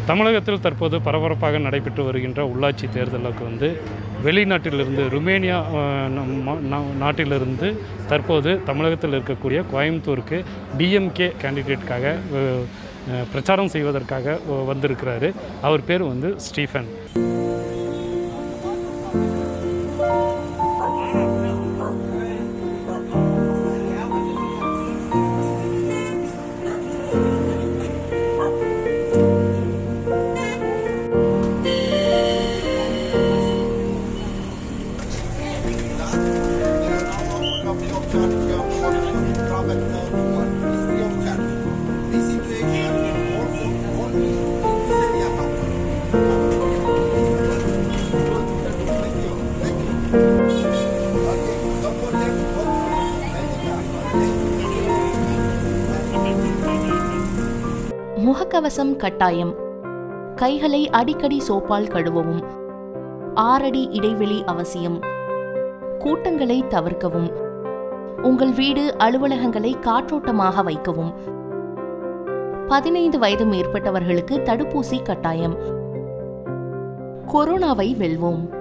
தமிழகத்தில் தற்போது பரபரப்பாக நடைபெற்று வருகின்ற உள்ளாட்சி தேர்தலுக்கு வந்து வெளிநாட்டிலிருந்து ருமேனியா அஹ், நம்ம- நா- நாட்டிலிருந்து தற்போது தமிழகத்தில் இருக்கக்கூடிய கோயம்புத்தூருக்கு டிஎம்கே கேண்டிடேட்காக அஹ், அஹ், பிரச்சாரம் செய்வதற்காக அஹ், வந்திருக்கிறாரு அவர் பேர் வந்து ஸ்டீஃபன் முகக்கவசம் கட்டாயம் கைகளை அடிக்கடி சோப்பால் கழுவவும் ஆறடி இடைவெளி அவசியம் கூட்டங்களை தவிர்க்கவும் உங்கள் வீடு அலுவலகங்களை காற்றோட்டமாக வைக்கவும் பதினைந்து வயது மேற்பட்டவர்களுக்கு தடுப்பூசி கட்டாயம் கொரோனாவை வெல்வோம்